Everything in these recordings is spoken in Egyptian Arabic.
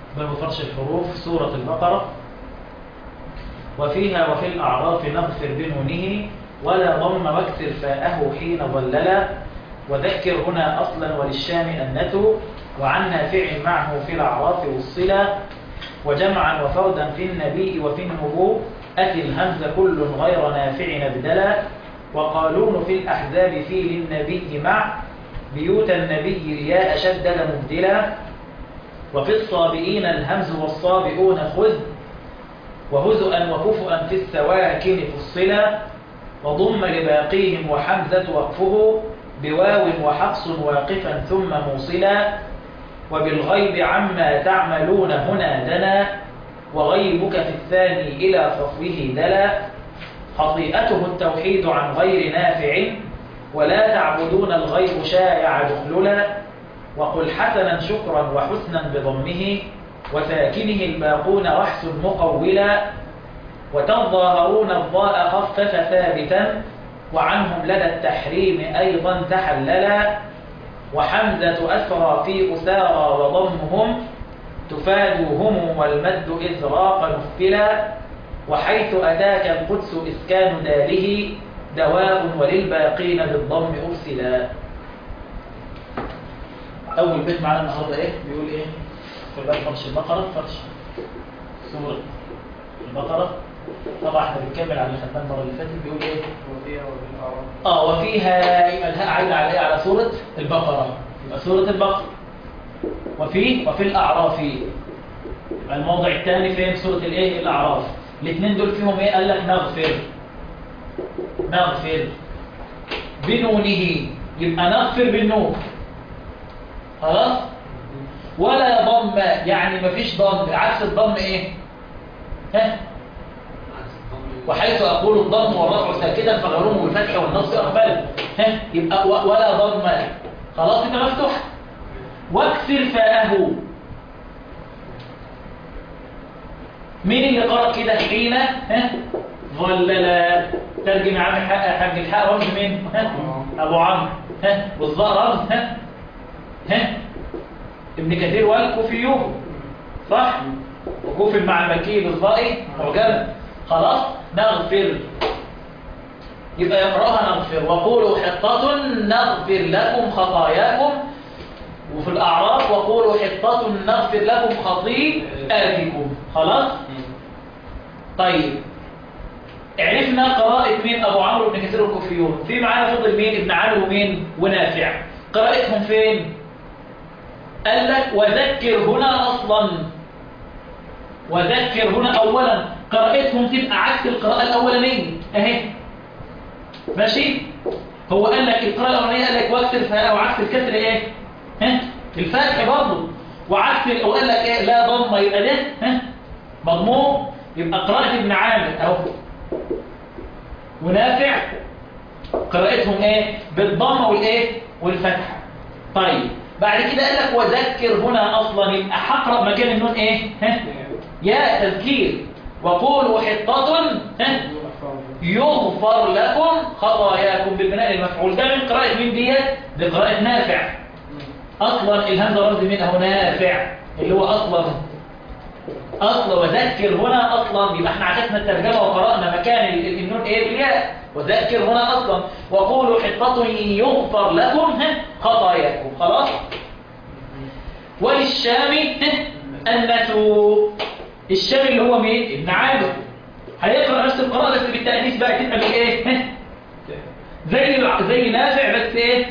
باب فرش الحروف سورة البقرة وفيها وفي الأعراف نغفر بنونه ولا ضم واكسر فاءه حين ظللا وذكر هنا أصلا وللشام أنته وعن نافع معه في الأعراف والصلة وجمعا وفردا في النبي وفي النبو أتي الهمز كل غير نافع ابدلا وقالون في الأحزاب في للنبي مع بيوت النبي الياء شدد مبدلا وفي الصابئين الهمز والصابئون خذ وهزءا وكفؤا في السواكن فصلا وضم لباقيهم وحمزة وقفه بواو وحفص واقفا ثم موصلا وبالغيب عما تعملون هنا دنا وغيبك في الثاني إلى صفوه دلا خطيئته التوحيد عن غير نافع ولا تعبدون الغيب شائع دخللا وقل حسنا شكرا وحسنا بضمه وساكنه الباقون وحس مقولا وتظاهرون الضاء خفف ثابتا وعنهم لدى التحريم أيضا تحللا وحمزة أسرى في أسارى وضمهم تفادوهم والمد إزراق نفلا وحيث أتاك القدس إسكان داره دواء وللباقين بالضم أرسلا أول بيت معنا النهارده إيه؟ بيقول إيه؟ في باب فرش البقرة فرش سورة البقرة طبعا احنا بنكمل على اللي خدناه المرة اللي فاتت بيقول إيه؟ وفيها وبالأعراف اه وفيها يبقى الهاء عايده على ايه على سوره البقره يبقى سوره البقره وفي وفي الاعراف يبقى الموضع الثاني فين سوره الايه الاعراف الاثنين دول فيهم ايه قال لك نغفر نغفر بنونه يبقى نغفر بالنون خلاص ولا ضم يعني مفيش ضم عكس الضم ايه ها وحيث أقول الضم والرفع ساكتا فغيرهم بالفتح والنصب أقبل ها يبقى و- ولا ضم خلاص يبقى مفتوح واكسر فاءه مين اللي قرأ كده حين ها ظلل ترجم يا عم حق حق الحق رمز مين ها ابو عمرو ها والظاء رمز ها ها ابن كثير والكوفيون صح وكوفي مع المكي بالظاء معجبه خلاص نغفر يبقى يقرأها نغفر وقولوا حطة نغفر لكم خطاياكم وفي الأعراف وقولوا حطة نغفر لكم خطيئاتكم خلاص طيب عرفنا قراءة مين أبو عمرو بن كثير الكوفيون في معانا فضل مين ابن عامر ومين ونافع قراءتهم فين قال لك وذكر هنا أصلا وذكر هنا أولا قراءتهم تبقى عكس القراءة الأولانية أهي ماشي هو قال لك القراءة الأولانية قال لك واكسر فاء وعكس الكسر إيه ها الفتح برضه وعكس ال- وقال لك إيه لا ضم يبقى ده ها مضموم يبقى قراءة ابن عامر أهو ونافع قراءتهم إيه بالضمة والإيه والفتحة طيب بعد كده قال لك وذكر هنا أصلا يبقى هقرأ مكان النون إيه ها يا تذكير وقولوا حطة ها يغفر لكم خطاياكم بالبناء المفعول ده من قراءة مين ديت؟ دي قراءة نافع أصلا الهمزة رمز مين أهو نافع اللي هو أصلا أصلا وذكر هنا أصلا يبقى احنا عكسنا الترجمة وقرأنا مكان ال- ال- النون إيه بالياء وذكر هنا أصلا وقولوا حطة يغفر لكم ها خطاياكم خلاص وللشام ها النتو الشام اللي هو مين ابن عامر هيقرأ نفس القراءة بس بالتأنيث بقى تبقى بالايه ها؟ زي زي نافع بس ايه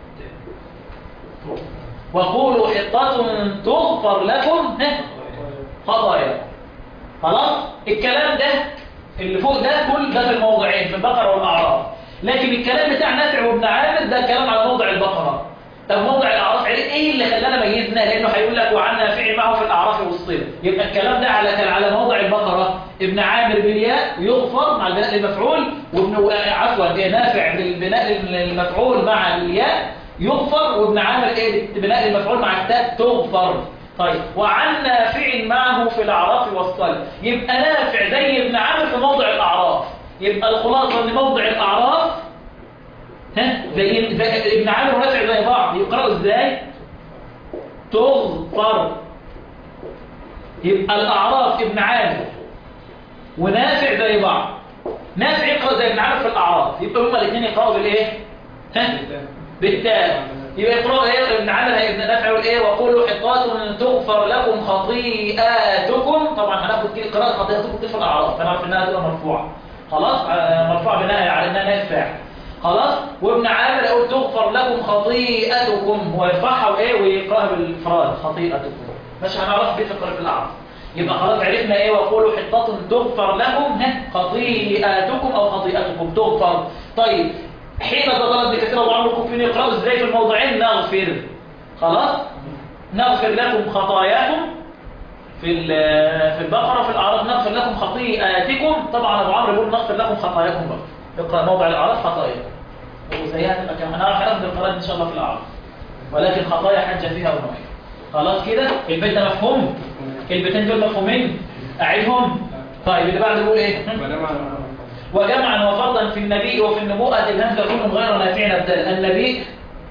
وقولوا حطة تغفر لكم ها؟ خطايا خلاص الكلام ده اللي فوق ده كل ده في الموضعين في البقرة والأعراف لكن الكلام بتاع نافع وابن عامر ده كلام على موضع البقرة طب موضع الأعراف عرف ايه اللي خلانا ميزنا لأنه هيقول لك وعن نافع معه في الأعراف والصلة يبقى الكلام ده على كان على موضع البقرة ابن عامر بالياء يغفر مع البناء المفعول وابن عفوا جه نافع بالبناء المفعول مع الياء يغفر وابن عامر ايه بناء المفعول مع التاء تغفر طيب وعن نافع معه في الأعراف والصلة يبقى نافع زي ابن عامر في موضع الأعراف يبقى الخلاصة ان موضع الأعراف ها زي, زي ابن عامر ونافع زي بعض يقرأوا ازاي تغفر يبقى الأعراف ابن عامر ونافع زي بعض نافع يقرأ زي ابن عامر في الأعراف يبقى هما الاثنين يقرأوا بالإيه؟ ها؟ بالتاء يبقى يقرأوا إيه ابن عامر ابن نافع يقول إيه وقولوا حطات تغفر لكم خطيئاتكم طبعا هناخد كده قراءة خطيئاتكم دي في الأعراف هنعرف إنها تبقى مرفوعة خلاص آه، مرفوع بناء على إنها نائب فاعل خلاص وابن عامر يقول تغفر لكم خطيئتكم ويرفعها وايه ويقراها بالافراد خطيئتكم مش هنعرف دي في قراءه الاعراف يبقى خلاص عرفنا ايه وقولوا حطة تغفر لكم ها خطيئاتكم او خطيئتكم تغفر طيب حين تضرب ابن كثير وعمر الكوفيين يقراوا ازاي في الموضعين نغفر خلاص نغفر لكم خطاياكم في ال- في البقرة وفي الأعراف نغفر لكم خطيئاتكم طبعا أبو عمرو يقول نغفر لكم خطاياكم برضه يقرأ موضع الأعراف خطاياكم وزيها تبقى كمان هنعرف هناخد القراءات إن شاء الله في الأعراف ولكن خطايا حجة فيها ونوعين خلاص كده البيت ده مفهوم البيتين دول مفهومين أعيدهم طيب اللي بعده يقول إيه وجمعا وفرضا في النبي وفي النبوءة الهمزة كل غير نافع أبدال النبي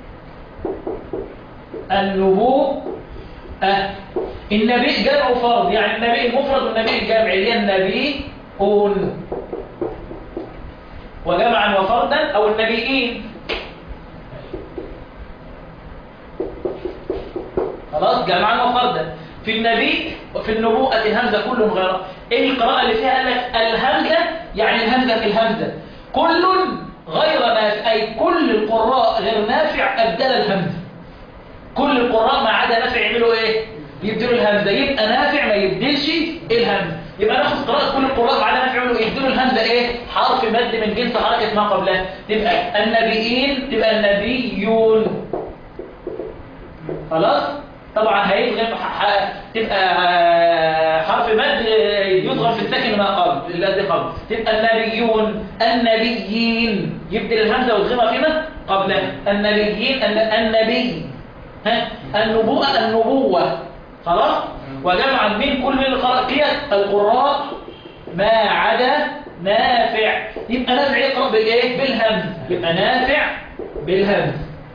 النبوء أه. النبي جمع فرض يعني النبي المفرد والنبي الجمع اللي هي النبيون وجمعا وفردا أو النبيين خلاص جمعا وفردا في النبي وفي النبوءة الهمزة كل غير ايه القراءة اللي فيها قال لك الهمزة يعني الهمزة في الهمزة كل غير نافع أي كل القراء غير نافع أبدل الهمزة كل القراء ما عدا نافع يعملوا ايه يبدلوا الهمزة يبقى نافع ما يبدلش الهمزة يبقى ناخد قراءة كل القراء ما عدا نافع يعملوا إيه؟ يبدلوا الهمزة ايه حرف مد من جنس حركة ما قبلها تبقى النبيين تبقى النبيون خلاص طبعا هيدغم ح- ح- تبقى آه، حرف مد آه، يدغم في الساكن ما قبل الذي قبل تبقى النبيون النبيين يبدل الهمزة ويدغمها فيما قبلها النبيين الن- النبي ها النبوءة النبوة خلاص وجمعا من كل من القراء ديت القراء ما عدا نافع يبقى نافع يقرأ بالايه بالهمز يبقى نافع بالهمز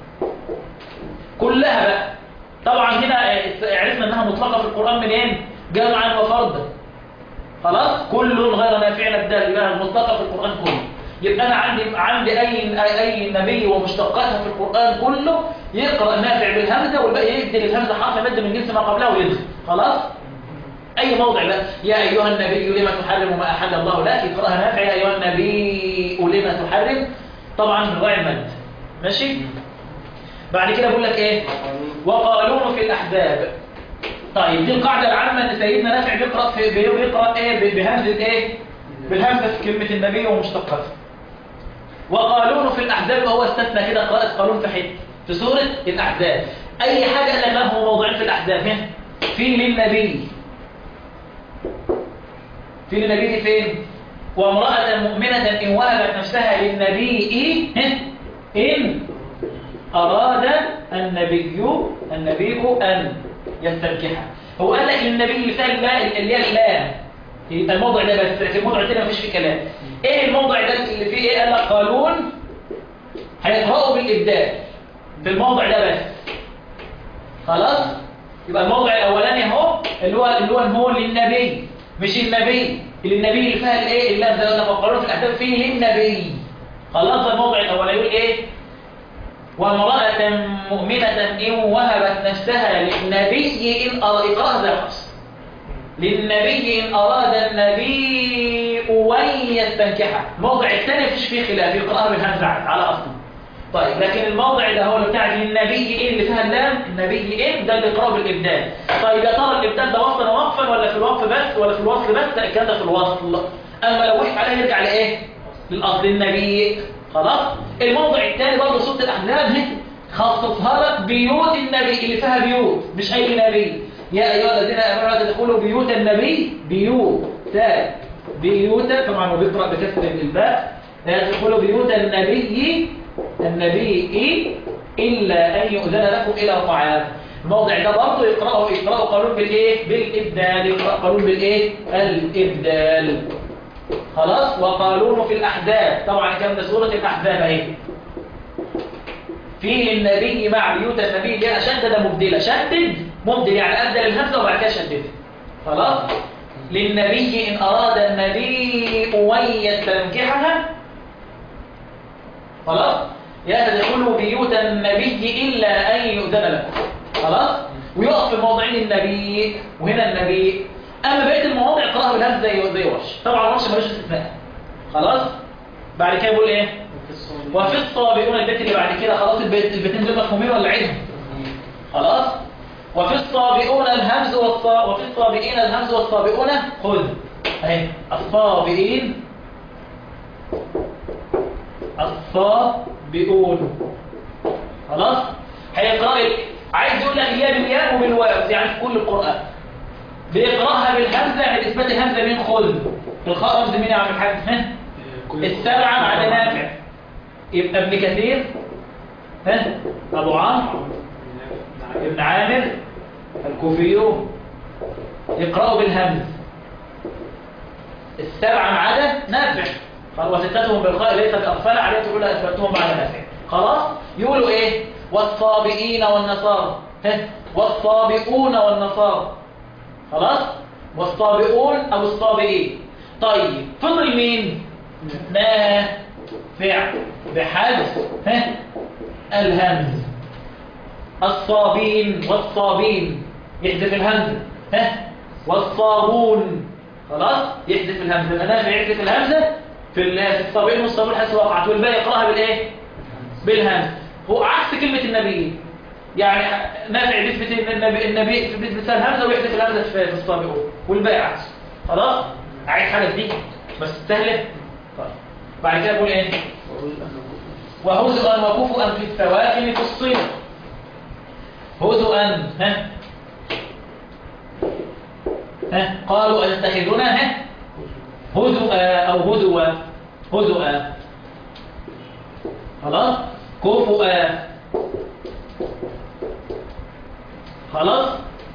كلها بقى طبعا هنا عرفنا انها مطلقة في القرآن منين جمعا وفردا خلاص كل غير نافع الدال يبقى مطلقة في القرآن كله يبقى انا عندي عندي اي اي نبي ومشتقاتها في القرآن كله يقرأ نافع بالهمزة والباقي يبدل الهمزة حرف مد من جنس ما قبله ويدخل خلاص اي موضع بقى يا ايها النبي لما تحرم ما احل الله لك يقراها نافع يا ايها النبي لما تحرم طبعا بالراعي المد ماشي بعد كده بقول لك ايه وقالون في الاحزاب طيب دي القاعده العامه ان سيدنا نافع بيقرا في بيقرا ايه ب- بهمزه ايه بالهمزه في كلمه النبي ومشتقاتها وقالون في الاحزاب هو استثنى كده قراءه قالون في حته في سوره الاحزاب اي حاجه قال لك لا هو موضوعين في الاحزاب هنا في للنبي في للنبي دي فين وامرأة مؤمنة إن وهبت نفسها للنبي إن أراد النبي النبي أن يستنكحها هو قال لك للنبي مثال لا اللي هي اللام يبقى الموضع ده بس لكن الموضع التاني مفيش فيه كلام ايه الموضع ده اللي فيه ايه قال لك قانون هيقرأوا بالإبدال في الموضع ده بس خلاص يبقى الموضع الاولاني اهو اللي هو اللي هو هو للنبي مش النبي النبي اللي فيها الايه اللام ده لما قالوا في الاحداث فيه للنبي خلاص الموضع الاولاني يقول ايه وامرأة مؤمنة إن وهبت نفسها للنبي إن أراد إقراء ذا الأصل للنبي إن أراد النبي أن يستنكحها الموضع الثاني مفيش فيه خلاف يقرأها بالهمزة على أصله طيب لكن الموضع ده هو اللي بتاع للنبي إيه اللي فيها اللام النبي إيه ده اللي يقرأه بالإبدال طيب يا ترى الإبدال ده وصلا وقفا ولا في الوقف بس ولا في الوصل بس لا الكلام ده في الوصل أما لو وقف عليه يرجع لإيه للأصل النبي خلاص الموضع الثاني برضه سورة الأحزاب هي خصصها لك بيوت النبي اللي فيها بيوت مش أي نبي يا أيها الذين آمنوا لا تدخلوا بيوت النبي بيوت تا بيوت طبعا هو بيقرأ بكسر الباء لا تدخلوا بيوت النبي النبي إلا أن يؤذن لكم إلى طعام الموضع ده برضه يقرأه يقرأه قانون بالإيه؟ بالإبدال يقرأ قانون بالإيه؟ الإبدال خلاص وقالون في الأحزاب طبعا كان ده سورة الأحزاب اهي فيه النبي مع بيوت النبي اللي أنا شدد مبدلة شدد مبدل يعني أبدل الهمزة وبعد كده شددها خلاص للنبي إن أراد النبي أن يستنكحها خلاص يا تدخلوا بيوت النبي إلا أن يؤذن لكم خلاص ويقف في موضعين النبي وهنا النبي أما بقية المواضع قراءة بالهمز زي زي ورش طبعا ورش ملوش استثناء خلاص بعد كده بيقول ايه وفي الصابئون البيت اللي بعد كده خلاص البيت البيتين دول مفهومين ولا عيدهم خلاص وفي الصابئون الهمز والصا وفي الصابئين الهمز والصابئون خذ اهي الصابئين الصابئون خلاص هيقرأ عايز يقول لك الياء بالياء وبالواو يعني في كل القرآن بيقرأها بالهمزة يعني إثبات الهمزة من خذ الخاء رمز مين يا عم الحاج ها السبعة مع نافع يبقى ابن كثير ها أبو عمرو ابن عامر الكوفيون يقرأوا بالهمز السبعة ما عدا نافع وستتهم بالخاء ليس بأغفال عليه تقول أثبتهم مع نافع خلاص يقولوا إيه والصابئين والنصارى ها والصابئون والنصارى خلاص والصابئون أو الصابئين طيب فضل مين نافع بحذف ها الهمز الصابين والصابين يحذف الهمزة ها والصابون خلاص يحذف الهمزة المنافع يحذف الهمزة في الصابين والصابون حيث وقعت والباقي يقراها بالايه بالهمز هو عكس كلمة النبي يعني نافع بيثبت النبي النبي بيثبت الهمزة ويحذف الهمزة في الصابئون والباقي عكس خلاص عايز حاجة دي بس سهلة طيب بعد كده بقول ايه وهزءا وكفؤا في الثواكن في الصين هزؤا ها ها قالوا أتتخذنا ها هزؤا أو هزوا هزؤا خلاص كفؤا خلاص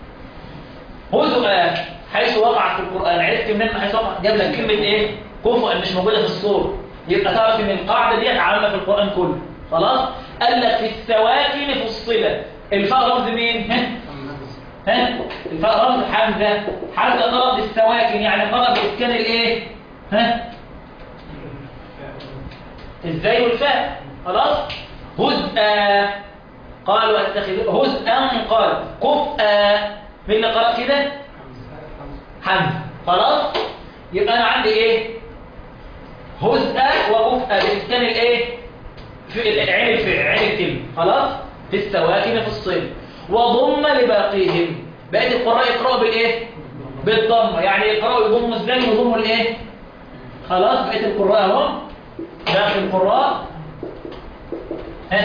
هزؤا حيث وقعت في القرآن عرفت منين حيث وقعت جاب لك كلمة ايه كفؤا مش موجودة في الصور يبقى تعرف ان القاعدة دي عامة في القرآن كله خلاص قال لك في السواكن في الصلة الفاء رمز مين ها ها الفاء رمز حمزة حمزة قرأ بالسواكن يعني قرأ بإسكان الايه ها ازاي والفاء خلاص هزءا قالوا اتخذوا هزءا قال كفءا مين اللي قرأ كده حمزة خلاص يبقى انا عندي ايه هزءا وكفءا بإسكان الايه في العين الفعل عين الكلمة خلاص في السواكن في الصين وضم لباقيهم بقية القراء يقرأوا بالايه بالضمه يعني يقرأوا يضموا ازاي ويضموا الايه خلاص بقية القراء هم باقي القراء ها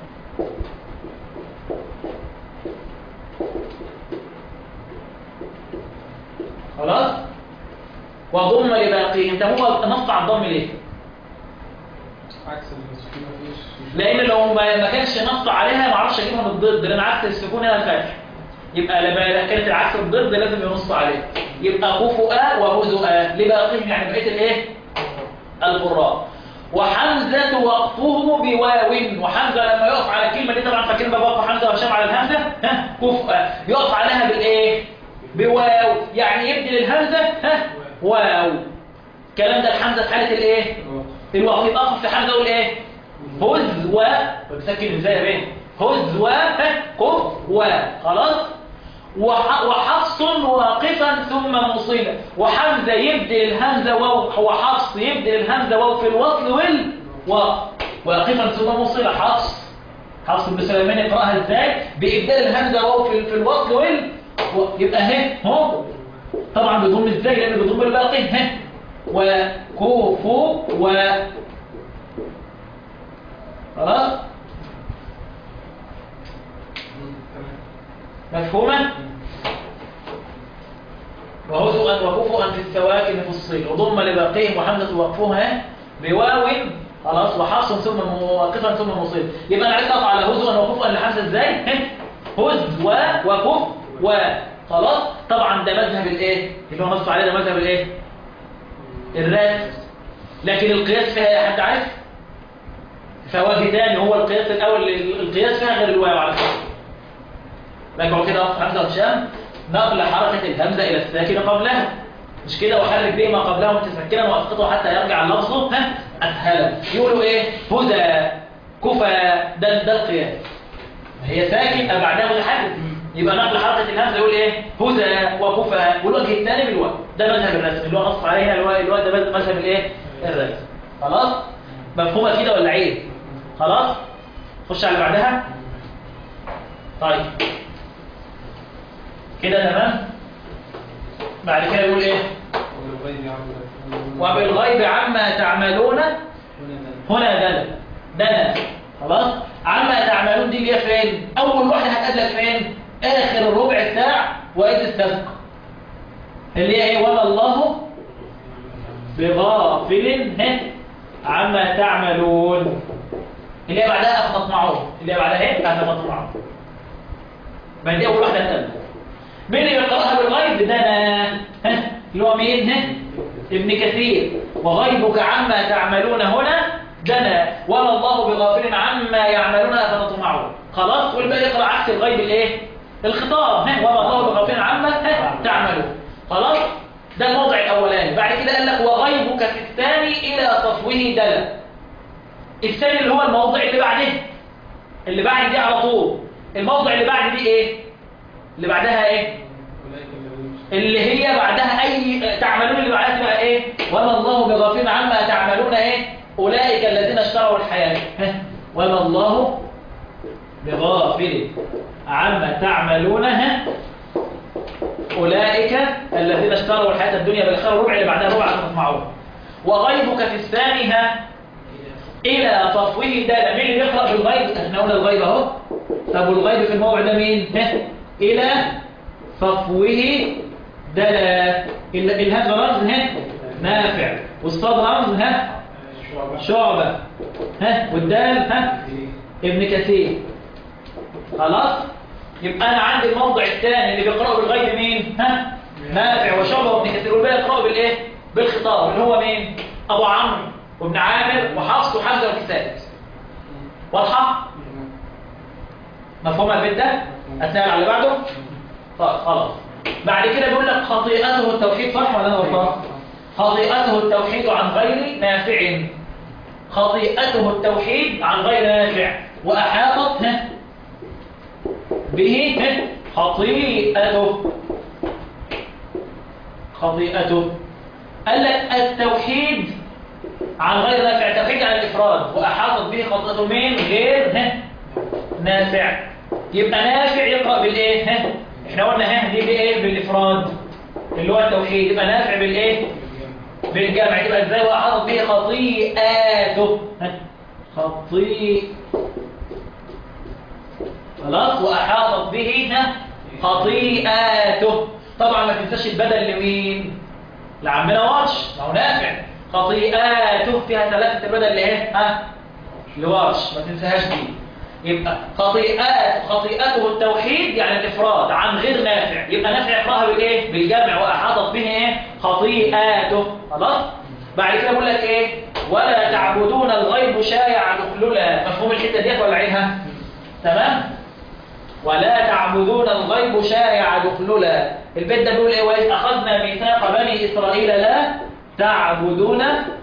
خلاص وضم لباقيهم ده هو نص على الضم ليه عكس السكون مفيش لان لو ما ما كانش نص عليها ما اعرفش اجيبها من الضد لان عكس السكون هنا فتح يبقى لما كانت العكس الضد لازم ينص عليه يبقى كفؤا وهزؤا لباقيهم يعني بقيه الايه القراء وحمزة وقفه بواو وحمزة لما يقف على الكلمة دي طبعا فاكرين بقى وقف حمزة وهشام على الهمزة ها كفؤا يقف عليها بالايه بواو يعني يبدل الهمزة ها واو الكلام ده الحمزة في حالة الايه الوقف يبقى اقف في حمزة والايه هز و بسكن ازاي يا بيه هز و ها كف و خلاص وح- وحفص واقفا ثم موصلا وحمزة يبدل الهمزة واو وحفص يبدل الهمزة واو في الوصل والوقف واقفا ثم موصلا حفص حفص بن سليمان يقراها ازاي بإبدال الهمزة واو في, في الوصل وال و- يبقى اهي هو طبعا بيضم ازاي لان بيضم الباقي ها وكوفو و خلاص مفهومة وهزؤا وكفؤا في السواكن في الصين وضم لباقيهم وحمزة وقفها بواو خلاص وحفص ثم موقفا ثم موصل يبقى انا عايز اقف على هزؤا وكفؤا لحمزة ازاي هز و وكف و خلاص طبعا ده مذهب الايه اللي هو نص عليه ده مذهب الايه الرسم لكن القياس فيها حد عارف فوجه تاني هو القياس الاول القياس فيها غير الواو على فكره راجعوا كده اقف حمزه وهشام نقل حركة الهمزة إلى الساكن قبلها مش كده وحرك به ما قبله متسكنا وأسقطه حتى يرجع اللفظ ها أسهلا يقولوا إيه هدى كفى ده ده القياس هي ساكن أو بعدها متحرك يبقى نقل حركة الهمزة يقول إيه هدى وكفى والوجه الثاني بالواو ده مذهب الرسم اللي هو نص عليه الواو الواو ده مذهب الإيه الرسم خلاص مفهومة كده ولا عيب خلاص خش على اللي بعدها طيب كده تمام بعد كده يقول ايه وبالغيب عما وبالغيب عما تعملون هنا دنا دنا خلاص عما تعملون دي اللي هي فين اول واحده هتقابلك فين اخر الربع بتاع وايد السبق اللي هي ايه وما الله بغافل ها عما تعملون اللي هي بعدها أفتطمعون اللي هي بعدها ايه أفتطمعون ما دي أول واحدة هتقابلك مين اللي بيقرأها بالغيب ده أنا ها اللي هو مين ها ابن كثير وغيبك عما تعملون هنا دنا وما الله بغافل عما يعملون فتطمعون خلاص والباقي يقرأ عكس الغيب الايه الخطاب ها وما الله بغافل عما ها تعملون خلاص ده الموضع الاولاني بعد كده قال لك وغيبك في الثاني الى صفوه دنا الثاني اللي هو الموضع اللي بعده اللي بعد دي على طول الموضع اللي بعد دي ايه اللي بعدها ايه أولئك الذين اللي هي بعدها اي تعملون اللي بعدها تبقى ايه وما الله بغافل عما تعملون ايه اولئك الذين اشتروا الحياه ها؟ وما الله بغافل عما تعملونها اولئك الذين اشتروا الحياه الدنيا بالاخره الربع اللي بعدها ربع عشان تسمعوه وغيبك في الثاني ها الى صفوه ده مين اللي بيقرا بالغيب احنا قلنا الغيب اهو طب والغيب في الموضع ده مين ها الى صفوه دلا ال- الهاء رمز ها نافع والصاد رمز ها شعبة شعبة ها والدال ها ابن كثير خلاص يبقى انا عندي الموضع الثاني اللي بيقرأه بالغيب مين ها نافع وشعبة وابن كثير والباقي يقرأه بالايه بالخطاب اللي هو مين ابو عمرو وابن عامر وحفص وحمزه والكسائي واضحه مفهوم البيت ده اثناء على اللي بعده طيب خلاص بعد كده بيقول لك خطيئته التوحيد صح ولا انا غلطان خطيئته التوحيد عن غير نافع خطيئته التوحيد عن غير نافع واحاطت ها به ها خطيئته خطيئته قال لك التوحيد عن غير نافع التوحيد عن الافراد واحاطت به خطيئته من غير ها نافع يبقى نافع يقرأ بالايه ها احنا قلنا ها دي بايه بالافراد اللي هو التوحيد يبقى نافع بالايه بالجمع يبقى ازاي واحاطت به خطيئاته ها خطيئ خلاص واحاطت به ها خطيئاته طبعا ما تنساش البدل لمين لعمنا وارش ما هو نافع خطيئاته فيها ثلاثه البدل لايه ها لورش ما تنساهاش دي يبقى خطيئات خطيئته التوحيد يعني الافراد عن غير نافع يبقى نافع يقراها بالايه بالجمع واحاطت به ايه خطيئاته خلاص بعد كده بقول لك ايه ولا تعبدون الغيب شايع دخللا مفهوم الحته ديت ولا عينها تمام ولا تعبدون الغيب شايع دخللا البيت ده بيقول ايه واذ اخذنا ميثاق بني اسرائيل لا تعبدون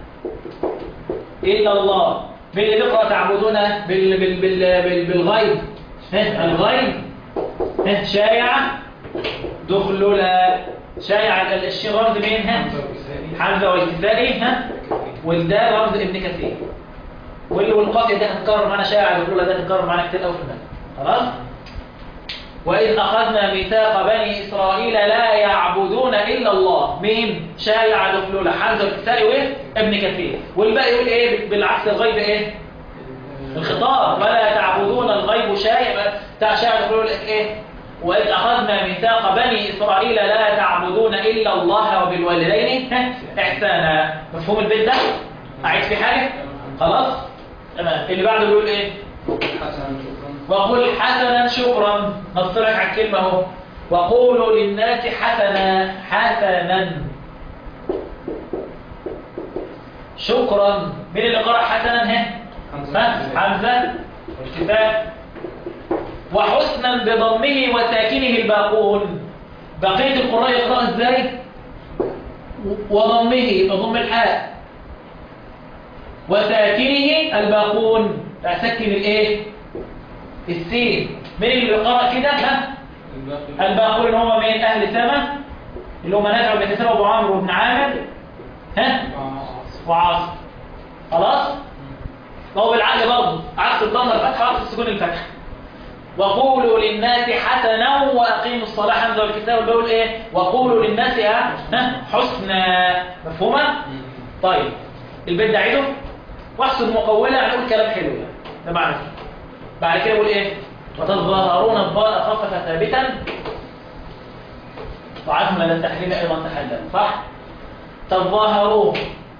إلا الله مين اللي بيقرأ تعبدون بال بال بال بال بالغيب ها الغيب ها شايع دخلولا شايع الشين رمز مين ها حمزة والكسائي ها والدال رمز ابن كثير واللي والقافية ده هتكرر معانا شايع دخلولا ده هتكرر معانا كتير قوي في المنهج خلاص وإذ أخذنا ميثاق بني إسرائيل لا يعبدون إلا الله مين شايع دخلولا حمزة والكسائي وإيه ابن كثير والباقي يقول إيه بالعكس الغيب إيه الخطاب ولا تعبدون الغيب شايع بتاع شايع دخلولا إيه وإذ أخذنا ميثاق بني إسرائيل لا تعبدون إلا الله وبالوالدين ها، إحسانا مفهوم البيت ده أعيد في حاجة خلاص تمام اللي بعده بيقول إيه حسنا شكرا وقل حسنا شكرا نصرك على الكلمة اهو وقولوا للناس حسنا حسنا شكرا مين اللي قرأ حسنا ها حمزة. ها؟ حمزة والكتاب وحسنا بضمه وساكنه الباقون بقية القراء يقرأ ازاي وضمه يبقى ضم الحاء وساكنه الباقون فأسكن الايه السين مين اللي بيقرأ كده ها الباقي الباقون اللي هم مين اهل سما اللي هم نافع بن سما ابو عمرو بن عامر ها وعاصم خلاص هو بالعقل برضه عكس الضمه الفتحه وعكس السكون الفتحه وقولوا للناس حسنا واقيموا الصلاه حمزه والكتاب بيقول ايه وقولوا للناس ها ها حسنا مفهومه طيب البيت ده عيده واحسن مقوله هنقول كلام حلو يعني ده معنى كده. بعد كده يقول ايه وتظاهرون الضاء خفف ثابتا وعزم لدى التحريم ايضا تحلل صح تظاهرون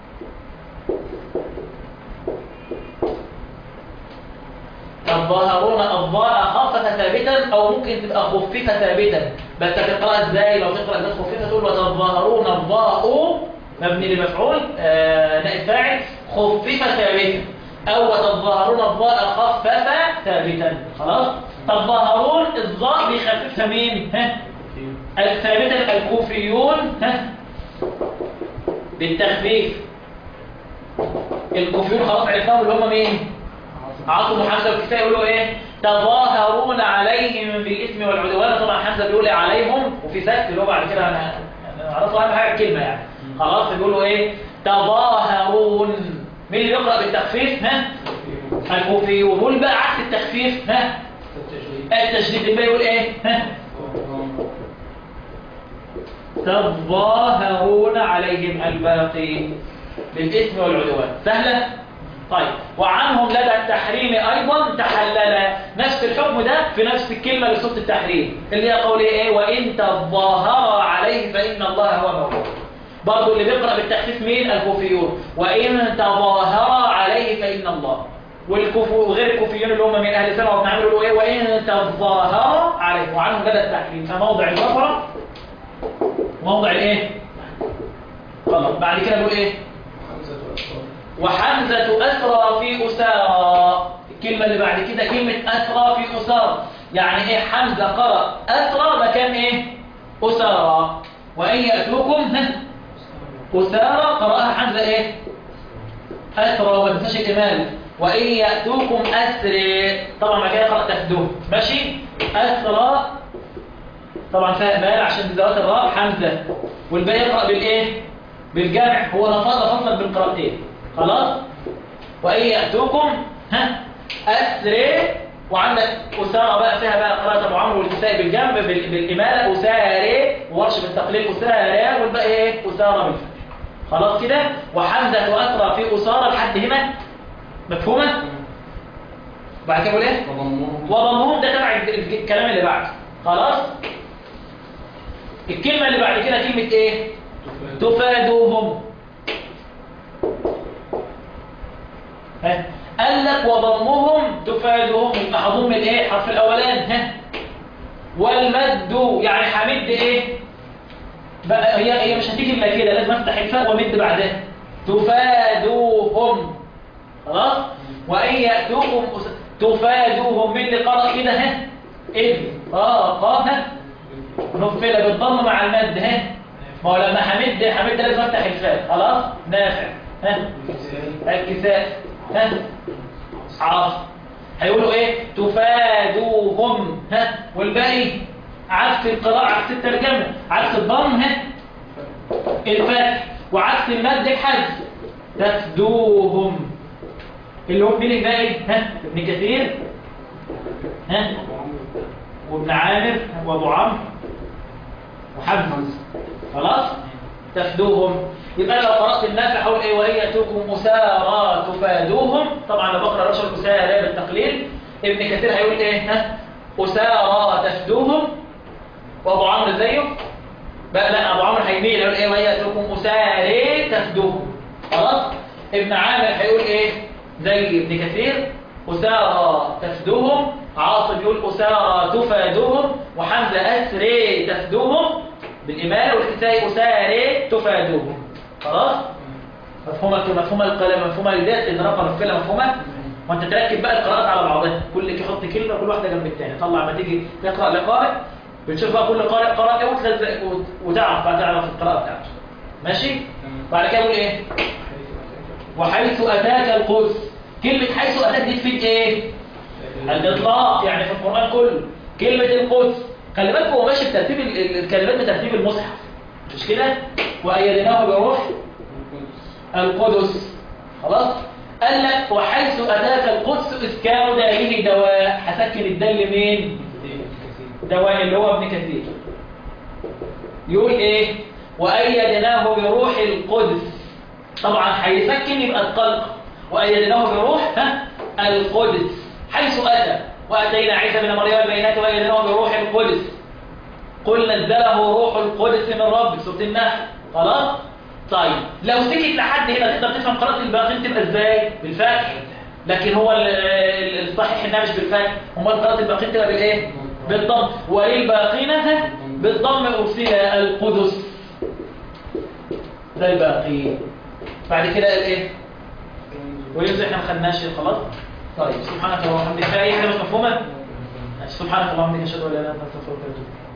تظاهرون الضاء خفف ثابتا او ممكن تبقى خفف ثابتا بس هتقرا ازاي لو تقرا ذات خفيفه تقول وتظاهرون الضاء مبني لمفعول آه نائب فاعل خفف ثابتا او وتظاهرون الضاء خفف ثابتا خلاص تظاهرون الضاء بيخففها مين ها الثابتا الكوفيون ها بالتخفيف الكوفيون خلاص عرفناهم اللي هم مين عاصم وحمزه والكسائي يقولوا ايه تظاهرون عليهم بالاثم والعدوان طبعا حمزه بيقول ايه عليهم وفي سكت اللي هو بعد كده انا عرفوا اهم حاجه الكلمه يعني خلاص بيقولوا ايه تظاهرون مين اللي يقرا بالتخفيف ها الكوفيون قول بقى عكس التخفيف ها التشديد اللي يقول ايه ها تظاهرون عليهم الباقي بالإثم والعدوان سهلة؟ طيب وعنهم لدى التحريم أيضا تحلل نفس الحكم ده في نفس الكلمة لصوت التحريم اللي هي قوله إيه وإن تظاهر عليه فإن الله هو مولاه برضه اللي بيقرأ بالتخفيف مين الكوفيون وإن تظاهر عليه فإن الله والكوفو وغير الكوفيون اللي هم من أهل سنة وابن عمرو يقولوا إيه وإن تظاهر عليه وعنهم لدى التحريم فموضع البصرة موضع الايه خلاص بعد كده بيقول ايه حمزة وأسرار وحمزة أسرى في أسارى الكلمة اللي بعد كده كلمة أسرى في أسارى يعني ايه حمزة قرأ أسرى مكان ايه أسارى وإن يأتوكم ها أسارى قرأها حمزة ايه أسرى وما تنساش الإمام وإن يأتوكم أسرى طبعا ما كده قرأ تفدوه ماشي أسرى طبعا فيها مال عشان ذوات الراء حمزة والباقي يقرأ بالإيه بالجمع هو نفض فصلا بالقراءتين خلاص وإن يأتوكم ها أسرى وعندك أسارة بقى فيها بقى قراءة أبو عمرو والكسائي بالجنب بال- بالإمالة أسارة وورش بالتقليل أسارة والباقي إيه أسارة بالفتح خلاص كده وحمزة أسرى في أسارة لحد هنا مفهومة بعد كده بقول إيه وضمهم وضمهم ده تبع الج- الكلام اللي بعده خلاص الكلمة اللي بعد كده كلمة ايه تفادوهم ها قال لك وضمهم تفادوهم يبقى هضم الايه الحرف الاولاني ها والمد يعني همد ايه بقى هي هي مش هتيجي الا كده لازم افتح الفاء وامد بعدها تفادوهم خلاص وان ياتوكم أس- تفادوهم من اللي قرأ كده ها اذ اه قا ها نفل بالضم مع المد ها ما هو لما حمد حمد لازم افتح الفاء خلاص نافع ها الكساء ها عاصم هيقولوا ايه تفادوهم ها والباقي عكس القراءة عكس الترجمة عكس الضم ها الفتح وعكس المد الحذف تفدوهم اللي هو مين الباقي ها ابن كثير ها وابن عامر وابو عمرو وحمزه خلاص تفدوهم يبقى أنا لو قرات النافع هقول ايه وهي ياتوكم اسارى تفادوهم طبعا لو بقرا رشد اسارى بالتقليل ابن كثير هيقول ايه ها اسارى تفدوهم وابو عمرو زيه بقى لا ابو عمرو هيميل يقول ايه وهي ياتوكم اسارى تفدوهم خلاص ابن عامر هيقول ايه زي ابن كثير أسارى تفدوهم عاصم يقول أسارى تفادوهم وحمزة أسري تفدوهم بالإمالة والكسائي أساري تفادوهم خلاص مفهومة مفهومة القلم مفهومة لذات إن رقم الفيلة مفهومة وانت تركب بقى القراءات على بعضها كل يحط كلمة كل واحدة جنب الثانية طلع ما تيجي تقرأ لقارئ بتشوف بقى كل قارئ قرأ ايه وتلزق وت- وتعرف بقى تعرف القراءة بتاعته ماشي بعد كده يقول ايه وحيث اتاك القدس كلمة حيث اتاك دي تفيد ايه الاطلاق يعني في القرآن كله كلمة القدس خلي بالك هو ماشي بترتيب ال- ال- الكلمات بترتيب المصحف مش كده وأيدناه بروح القدس خلاص قال لك وحيث أتاك القدس إسكان داره دواء هسكن الدل مين دواء اللي هو ابن كثير يقول ايه وأيدناه بروح القدس طبعا هيسكن يبقى القلق وأيدناه بروح ها القدس حيث أتى وأتينا عيسى بن مريم البينات وأيدناه بروح القدس قل نزله روح القدس من ربك سورة النحل خلاص طيب لو سكت لحد هنا تقدر تفهم قراءة الباقين تبقى ازاي بالفتح لكن هو ال- ال- الصحيح انها مش بالفتح امال قراءة الباقين تبقى بالايه بالضم وللباقين ها؟ بالضم ارسل القدس ده الباقي بعد كده قال ايه وينزل احنا ما خدناش خلاص طيب سبحانك اللهم وبحمدك في اي حاجه مش مفهومه سبحانك اللهم وبحمدك اشهد ان لا اله الا انت استغفرك واتوب اليك